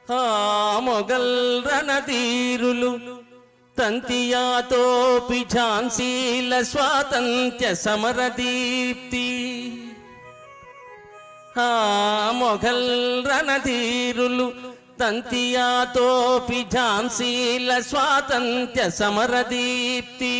ఆ మొగల్ రణధీరులు తంతియాతోపి ఝాన్సీల స్వాతంత్ర్య సమరదీప్తి ఆ మొఘల్ రణధీరులు తంతియాతోపి ఝాన్సీల స్వాతంత్ర్య సమరదీప్తి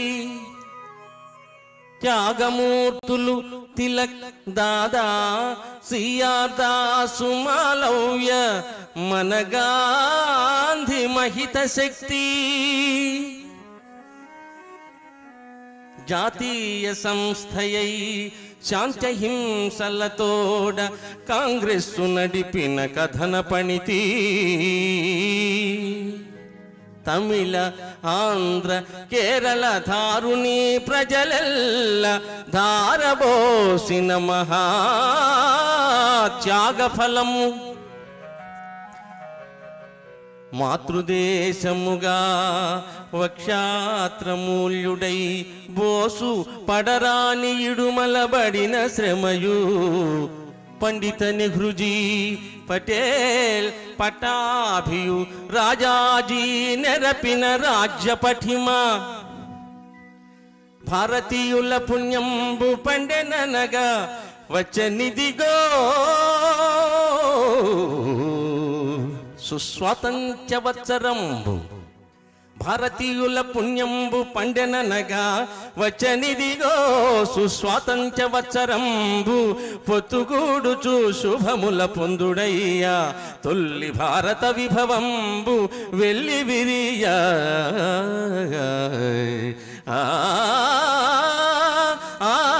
త్యాగమూర్తులు తిలక్ దాదా సిఆర్ దాసు మాలవ్య మన గాంధీ మహిత శక్తి జాతీయ సంస్థయై శాంతహింసలతోడ కాంగ్రెస్సు నడిపిన కథన పణితి తమిళ ఆంధ్ర కేరళ ధారుని ప్రజలెల్ల ధారబోసిన మహా త్యాగ ఫలము మాతృదేశముగా వక్షాత్రమూల్యుడై బోసు పడరాని ఇడుమలబడిన శ్రమయు పండిత నెహ్రుజీ పటేల్ పటాభియు రాజాజీ నెరపిన రాజ్య పఠిమ భారతీయుల పుణ్యంబు పండెననగా వచ్చనిదిగో సుస్వాతంత్ర్య వత్సరంబు భారతీయుల పుణ్యంబు పండెననగా వచ్చనిదిగో సుస్వాతంత్ర్య వత్సరంబు పొత్తుగూడుచు శుభముల పొందుడయ్యా తొల్లి భారత విభవంబు వెళ్ళి విరియా ఆ ఆ